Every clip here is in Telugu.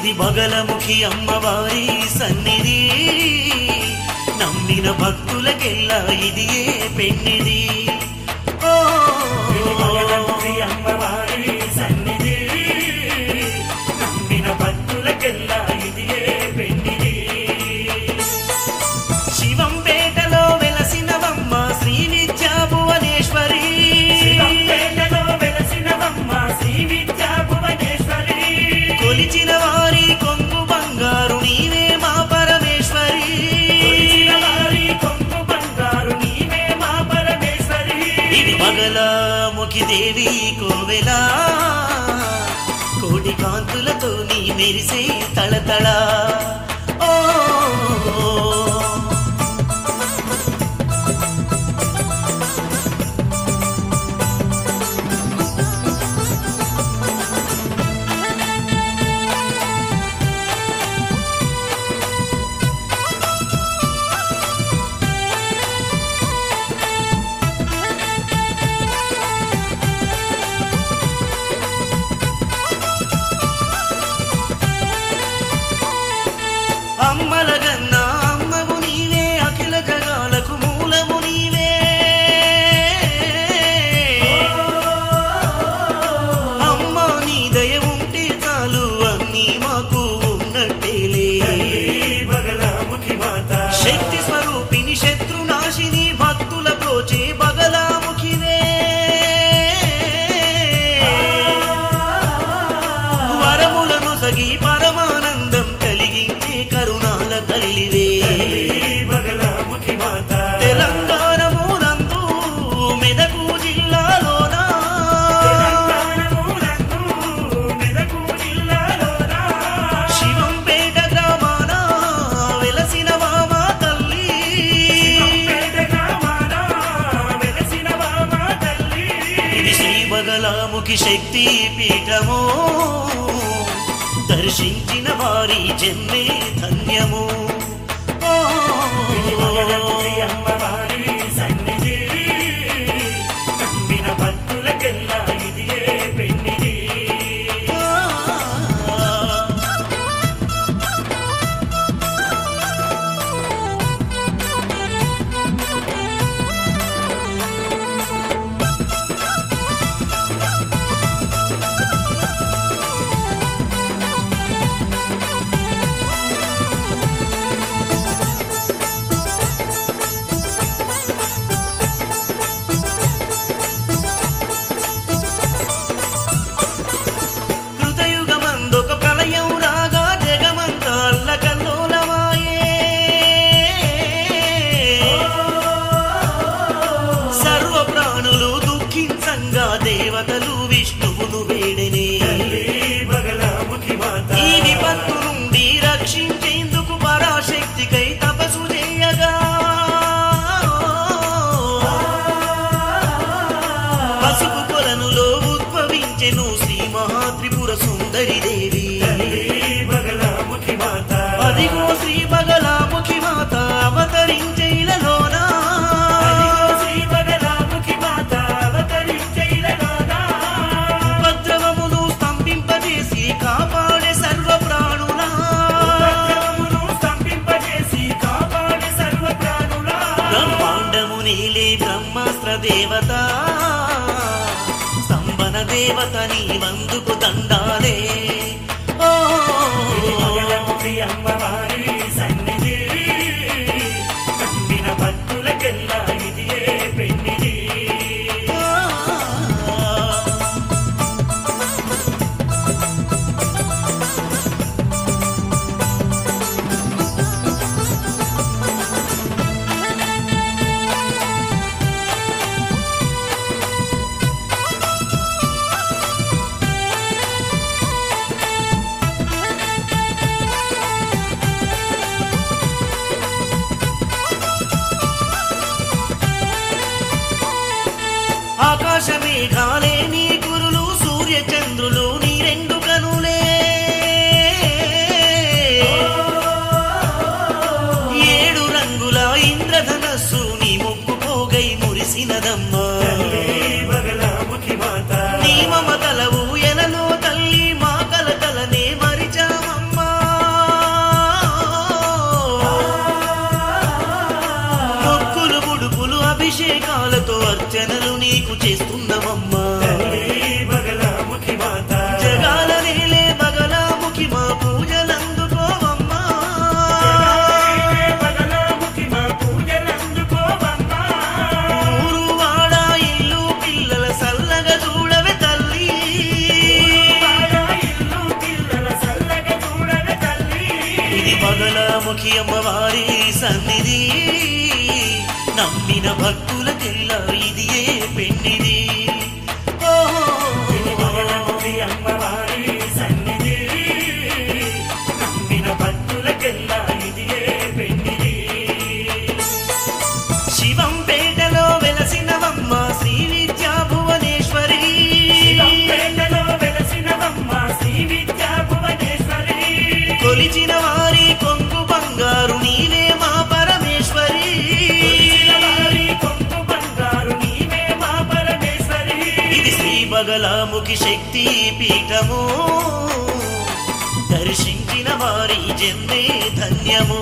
ఇది బగలముఖి అమ్మవారి సన్నిధి నమ్మిన భక్తులకెల్లా ఇది ఏ పెన్నిది ఓ ఇది బగలముఖి అమ్మవారి సన్నిధి నమ్మిన భక్తులకెల్లా ఇది ఏ పెన్నిది శివంపేటలో వెలసినవమ్మ శ్రీ విద్యా భువనేశ్వరి శివంపేటలో వెలసినవమ్మ శ్రీ విద్యా భువనేశ్వరి కొలిచిన వారి కొంగు బంగారు నీవే మా పరమేశ్వరి కొలిచిన వారి కొంగు బంగారు నీవే మా పరమేశ్వరి ఇది బగలాముఖి దేవి కోవెలా కోటి కాంతులతో నీ మెరిసే తళతళ ఓ అమ్మల గన్నా అమ్మవు నీవే అఖిల జగాలకు మూలము నీవే అమ్మ నీ దయ ఉంటే చాలు అన్నీ మాకు ఉన్నట్టేలే బగలాముఖి మాత శక్తి స్వరూపిణి శత్రునాశిని భక్తుల ప్రోచే బగలాముఖివే వరములను సగి పరమానందం కలిగించే కరుణాల తల్లివే బగలాముఖి మాత తెలంగాణ మూలందు మెదకు జిల్లాలోన తెలంగాణమునందు మెదకు జిల్లాలోన శివంపేట గ్రామాన వెలసిన మామా తల్లి పేద గ్రామాన వెలసిన వామ తల్లి ఇది శ్రీ బగలాముఖి శక్తి పీఠము దర్శించిన వారి జన్మే ధన్యము ఓ, బగలాముఖి అమ్మవారి సన్నిధి నమ్మిన భక్తులకెల్లా ఇది ఏ పెన్నిది ఆ. కృతయుగమందొక ప్రళయం రాగా జగమంత అల్లకల్లోలమాయే సర్వ ప్రాణులు దుఃఖించంగా దేవతలు విష్ణువును వేడనే బగలాముఖి మాత ఈ విపత్తు నుండి రక్షించేందుకు పరాశక్తికై తపస్సు చేయగా పసుపు కొలనులో ఉద్భవించెను శ్రీ మహాత్రిపుర సుందరి దేవి బగలాముఖి మాత అదిగో శ్రీ బగలాముఖి మాత అవతరించే ఇలలోన శ్రీ బగలాముఖి మాత అవతరించే ఇలలోన ఉపద్రవమును స్తంభింపజేసి కాపాడే సర్వ ప్రాణులా ఉపద్రవమును స్తంభింపజేసి కాపాడే సర్వ ప్రాణులా బ్రహ్మాండము నీలే బ్రహ్మాస్త్ర దేవత స్తంభన దేవత నీ వందుకు దండాలే ఓ బగలాముఖి అమ్మవారి సన్నిధి నమ్మిన భక్తులకెల్లా ఇది ఏ పెన్నిది ఆకాశ మేఘాలే నీ గురులు సూర్య చంద్రులు నీ రెండు కనులే ఏడు రంగుల ఇంద్రధనస్సు నీ ముక్కు పోగై మురిసినదమ్మా బగలాముఖి మాత నీ మమతలవు ఎలలో తల్లి మా కలకలనే మరిచామమ్మా నీకు చేస్తున్నవమ్మా తల్లి బగలాముఖి మాత జగాల నేలే బగలాముఖి మా పూజలందుకోవమ్మా బగలాముఖి మా పూజలందుకోవమ్మా ఊరు వాడ ఇల్లు పిల్లల సల్లగా చూడవే తల్లి బాగా ఇల్లు పిల్లల సల్లగా చూడవే తల్లి ఇది బగలాముఖి అమ్మవారి సన్నిధి నమ్మిన భక్తులకెల్లా ఇది ఏ పెన్నిది ఓహో బగలాముఖి అమ్మవారి సన్నిధి నమ్మిన భక్తులకెల్లా ఇది ఏ పెన్నిది శివంపేటలో వెలసినవమ్మ శ్రీ విద్యా భువనేశ్వరి శివంపేటలో వెలసినవమ్మ శ్రీ విద్యా భువనేశ్వరి కొలిచిన వారి కొంగు బంగారు నీవే మా పరమేశ్వరి వారి కొంగు బంగారు నీవే మా పరమేశ్వరి ఇది శ్రీ బగలాముఖి శక్తి పీఠము దర్శించిన వారి జన్మే ధన్యము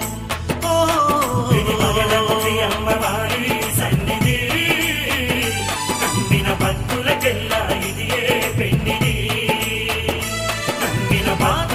ఇది భగవతి అమ్మవారి సన్నిధి నమ్మిన భక్తులకెల్లా ఇది ఏ పెన్నిది నమ్మిన భక్తుల